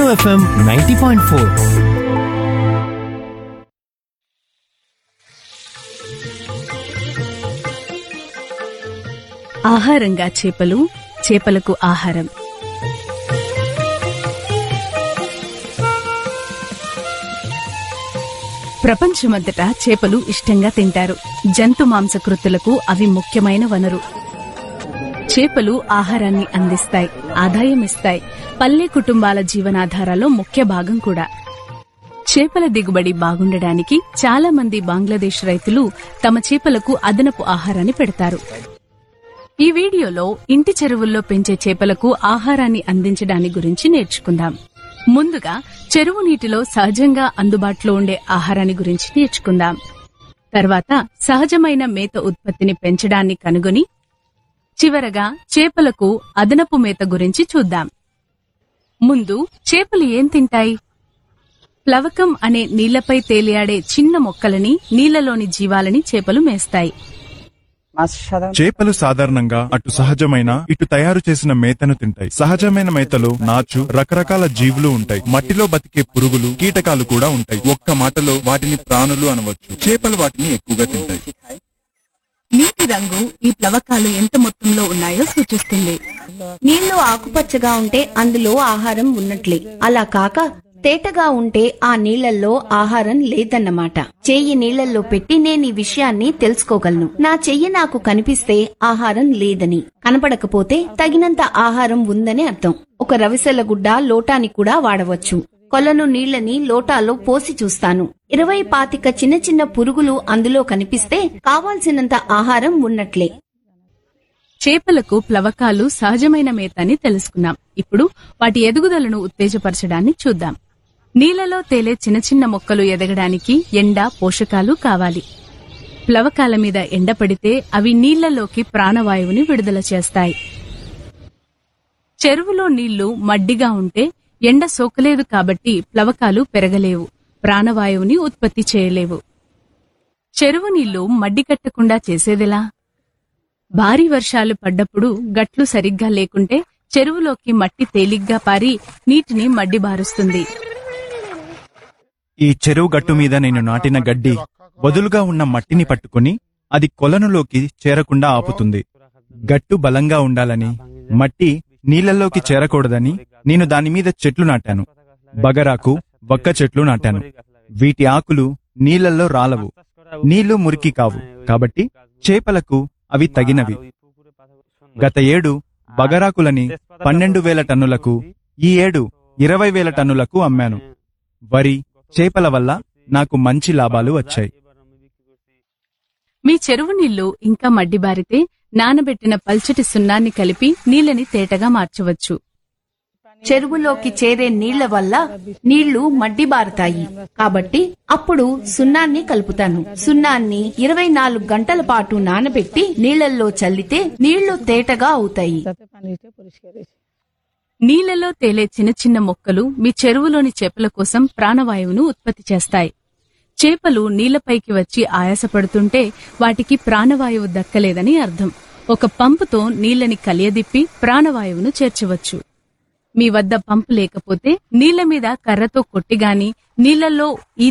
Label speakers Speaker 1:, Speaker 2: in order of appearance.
Speaker 1: FM ninety point four
Speaker 2: ఆహారంగా చేపలు చేపలకు ఆహారం ప్రపంచమంతటా చేపలు ఇష్టంగా తింటారు జంతు మాంసకృతులకు అవి ముఖ్యమైన వనరు చేపలు ఆహారాన్ని అందిస్తాయి ఆదాయం ఇస్తాయి పల్లె కుటుంబాల జీవనాధారాల్లో ముఖ్య భాగం కూడా చేపల దిగుబడి బాగుండడానికి చాలా మంది బంగ్లాదేశ్ రైతులు తమ చేపలకు అదనపు ఆహారాన్ని పెడతారు ఈ వీడియోలో ఇంటి చెరువుల్లో పెంచే చేపలకు ఆహారాన్ని అందించడాని గురించి నేర్చుకుందాం ముందుగా చెరువు నీటిలో సహజంగా అందుబాటులో ఉండే ఆహారాన్ని గురించి నేర్చుకుందాం తర్వాత సహజమైన మేత ఉత్పత్తిని పెంచడాన్ని కనుగొని చివరగా చేపలకు అదనపు మేత గురించి చూద్దాం ముందు చేపలు ఏం తింటాయి ప్లవకం అనే నీళ్లపై తేలియాడే చిన్న మొక్కలని నీళ్లలోని జీవాలని చేపలు మేస్తాయి
Speaker 3: মাছ সাধারণ
Speaker 4: చేపలు సాధారణంగా అటు సహజమైన ఇటు తయారు చేసిన మేతను తింటాయి సహజమైన మేతలో నాచు రకరకాల జీవులు ఉంటాయి మట్టిలో బతికే పురుగులు కీటకాలు కూడా ఉంటాయి ఒక్క మాటలో వాటిని ప్రాణులు అనవచ్చు చేపలు వాటిని ఎక్కువగా తింటాయి
Speaker 2: నీటి రంగు ఈ ప్లవకాలు ఎంత మొత్తంలో ఉన్నాయో సూచిస్తుంది
Speaker 5: నీళ్లు ఆకుపచ్చగా ఉంటే అందులో ఆహారం ఉన్నట్లే అలా కాక తేటగా ఉంటే ఆ నీళ్లలో ఆహారం లేదన్నమాట చెయ్యి నీళ్లలో పెట్టి నేను ఈ విషయాన్ని తెలుసుకోగలను నా చెయ్యి నాకు కనిపిస్తే ఆహారం లేదని కనపడకపోతే తగినంత ఆహారం ఉందని అర్థం ఒక రవిసెల గుడ్డ లోటాని కూడా వాడవచ్చు కొలను నీళ్లని లోటాలో పోసి చూస్తాను ఇరవై పాతిక చిన్న చిన్న పురుగులు అందులో కనిపిస్తే కావాల్సినంత ఆహారం ఉన్నట్లే
Speaker 2: చేపలకు ప్లవకాలు సహజమైన మేత అని తెలుసుకున్నాం ఇప్పుడు వాటి ఎదుగుదలను ఉత్తేజపరచడాన్ని చూద్దాం నీళ్లలో తేలే చిన్న చిన్న మొక్కలు ఎదగడానికి ఎండ పోషకాలు కావాలి ప్లవకాల మీద ఎండ పడితే అవి నీళ్లలోకి ప్రాణవాయువుని విడుదల చేస్తాయి చెరువులో నీళ్లు మడ్డిగా ఉంటే ఎండ సోకలేదు కాబట్టి ప్లవకాలు పెరగలేవు ప్రాణవాయువుని ఉత్పత్తి చేయలేవు చెరువు నీళ్లు మడ్డి కట్టకుండా చేసేదెలా భారీ వర్షాలు పడ్డప్పుడు గట్లు సరిగ్గా లేకుంటే చెరువులోకి మట్టి తేలిగ్గా పారి నీటిని మడ్డి బారుస్తుంది
Speaker 4: ఈ చెరువు గట్టు మీద నేను నాటిన గడ్డి వదులుగా ఉన్న మట్టిని పట్టుకుని అది కొలనులోకి చేరకుండా ఆపుతుంది గట్టు బలంగా ఉండాలని మట్టి నీళ్లలోకి చేరకూడదని నేను దాని మీద చెట్లు నాటాను బగరాకు వక్క చెట్లు నాటాను వీటి ఆకులు నీళ్లలో రాలవు నీళ్లు మురికి కావు కాబట్టి చేపలకు అవి తగినవి గత ఏడు బగరాకులని పన్నెండు వేల టన్నులకు ఈ ఏడు ఇరవై వేల టన్నులకు అమ్మాను వరి చేపల వల్ల నాకు మంచి లాభాలు వచ్చాయి
Speaker 2: మీ చెరువు నీళ్లు ఇంకా మడ్డి బారితే నానబెట్టిన పల్చటి సున్నాన్ని కలిపి నీళ్ళని తేటగా మార్చవచ్చు
Speaker 5: చెరువులోకి చేరే నీళ్ల వల్ల నీళ్లు మడ్డిబారుతాయి కాబట్టి అప్పుడు సున్నాన్ని కలుపుతాను సున్నాన్ని ఇరవై నాలుగు గంటల పాటు నానబెట్టి నీళ్లలో చల్లితే నీళ్లు తేటగా అవుతాయి
Speaker 3: যাতে পানিটা পরিষ্কার হয়েছে
Speaker 2: నీళ్లలో తేలే చిన్న చిన్న మొక్కలు మీ చెరువులోని చేపల కోసం ప్రాణవాయువును ఉత్పత్తి చేస్తాయి చేపలు నీళ్లపైకి వచ్చి ఆయాసపడుతుంటే వాటికి ప్రాణవాయువు దక్కలేదని అర్థం ఒక పంపుతో నీళ్లని కలియదిప్పి ప్రాణవాయువును చేర్చవచ్చు మీ వద్ద పంపు లేకపోతే నీళ్ల మీద కర్రతో కొట్టిగాని నీళ్లలో ఈ